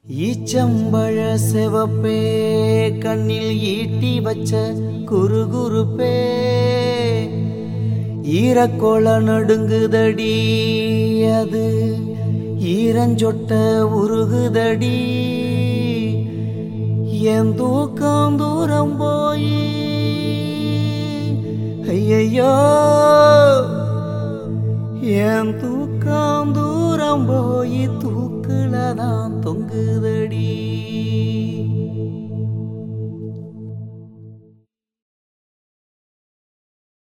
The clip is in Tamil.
ஈச்சம்பழ செவப்பே கண்ணில் ஈட்டி வச்ச குறுகுறுப்பே ஈரக்கோள நடுங்குதடி அது ஈரஞ்சொட்ட உருகுதடி என் தூக்கம் தூரம் போய் ஐயையோ என் தூக்கம் தூரம் போய் தூக்குல தான் தொங்குதடி